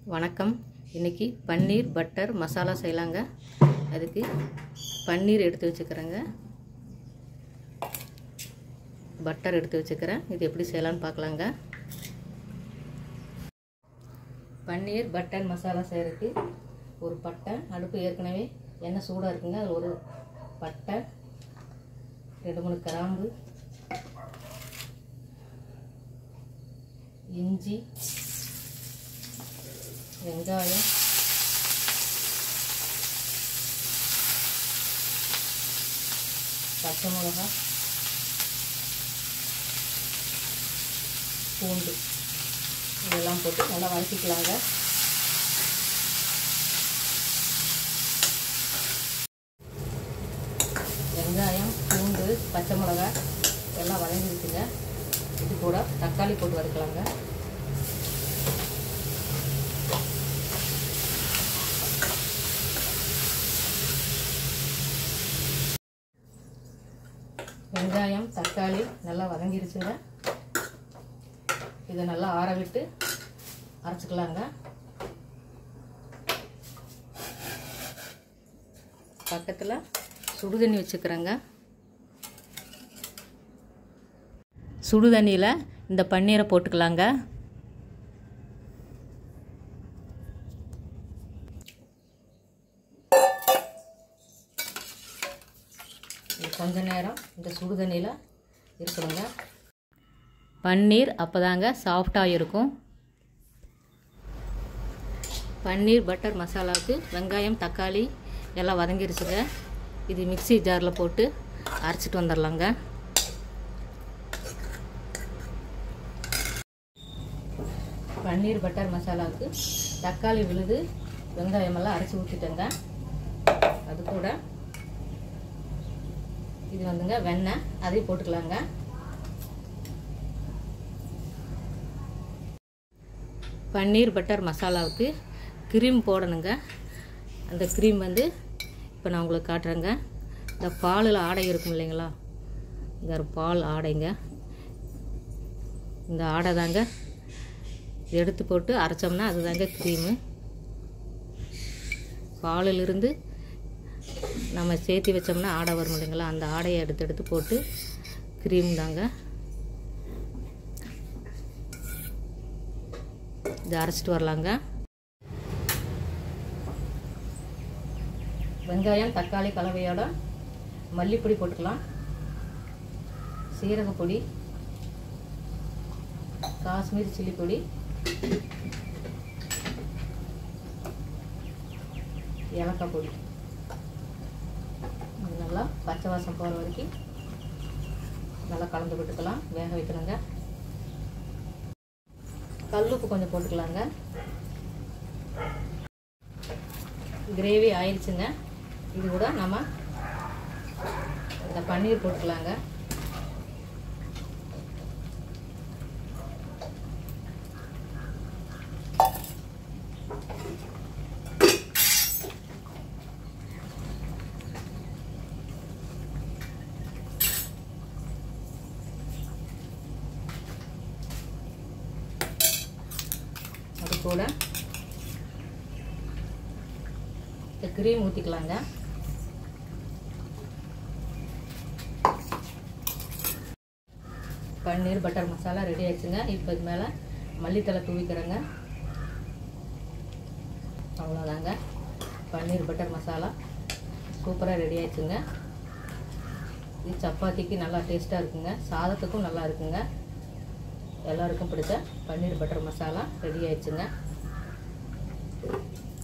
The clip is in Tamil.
வணக்கம் இன்றைக்கி பன்னீர் பட்டர் மசாலா செய்யலாங்க அதுக்கு பன்னீர் எடுத்து வச்சுக்கிறேங்க பட்டர் எடுத்து வச்சுக்கிறேன் இது எப்படி செய்யலான்னு பார்க்கலாங்க பன்னீர் பட்டர் மசாலா செய்கிறதுக்கு ஒரு பட்டை அடுப்பு ஏற்கனவே எண்ணெய் சூடாக இருக்குங்க அது ஒரு பட்டை ரெண்டு மூணு கிராம்பு இஞ்சி வெங்காயம் பச்சை மிளகா பூண்டு இதெல்லாம் போட்டு நல்லா வதக்கிக்கலாங்க வெங்காயம் பூண்டு பச்சை மிளகா எல்லாம் வதங்கிருக்குங்க இது கூட தக்காளி போட்டு வதக்கலாங்க வெங்காயம் தக்காளி நல்லா வதங்கிருச்சுங்க இதை நல்லா ஆற விட்டு அரைச்சிக்கலாங்க பக்கத்தில் சுடு தண்ணி வச்சுக்கிறேங்க சுடு தண்ணியில் இந்த பன்னீரை போட்டுக்கலாங்க இது கொஞ்ச நேரம் இந்த சுடு தண்ணியில் இருக்கணுங்க பன்னீர் அப்போ தாங்க சாஃப்டாக இருக்கும் பன்னீர் பட்டர் மசாலாவுக்கு வெங்காயம் தக்காளி எல்லாம் வதங்கிருச்சுங்க இது மிக்சி ஜாரில் போட்டு அரைச்சிட்டு வந்துடலாங்க பன்னீர் பட்டர் மசாலாவுக்கு தக்காளி விழுது வெங்காயமெல்லாம் அரைச்சி ஊற்றிட்டேங்க அது கூட இது வந்துங்க வெண்ணெய் அதையும் போட்டுக்கலாங்க பன்னீர் பட்டர் மசாலாவுக்கு க்ரீம் போடணுங்க அந்த க்ரீம் வந்து இப்போ நான் உங்களுக்கு காட்டுறேங்க இந்த பாலில் ஆடை இருக்கும் இல்லைங்களா இந்த ஒரு பால் ஆடைங்க இந்த ஆடை தாங்க எடுத்து போட்டு அரைச்சோம்னா அதுதாங்க க்ரீமு பாலிலிருந்து நம்ம சேர்த்தி வச்சோம்னா ஆடை வரும் இல்லைங்களா அந்த ஆடையை எடுத்து எடுத்து போட்டு க்ரீம் தாங்க இதை அரைச்சிட்டு வரலாங்க வெங்காயம் தக்காளி கலவையோட மல்லிப்பொடி போட்டுக்கலாம் சீரகப்பொடி காஷ்மீர் சில்லி பொடி ஏலக்காய் பொடி இது நல்லா பச்சை வாசம் போகிற வரைக்கும் நல்லா கலந்து விட்டுக்கலாம் வேக வைக்கணுங்க கல்லுப்பு கொஞ்சம் போட்டுக்கலாங்க கிரேவி ஆயிடுச்சுங்க இது கூட நம்ம இந்த பன்னீர் போட்டுக்கலாங்க அது கூட இந்த க்ரீம் ஊற்றிக்கலாங்க பன்னீர் பட்டர் மசாலா ரெடி ஆயிடுச்சுங்க இப்போ இது மேலே மல்லித்தலை தூவிக்கிறேங்க அவ்வளோதாங்க பன்னீர் பட்டர் மசாலா சூப்பராக ரெடி ஆயிடுச்சுங்க இது சப்பாத்திக்கு நல்லா டேஸ்ட்டாக இருக்குங்க சாதத்துக்கும் நல்லா இருக்குங்க எல்லாருக்கும் பிடிச்ச பன்னீர் பட்டர் மசாலா ரெடி ஆயிடுச்சுங்க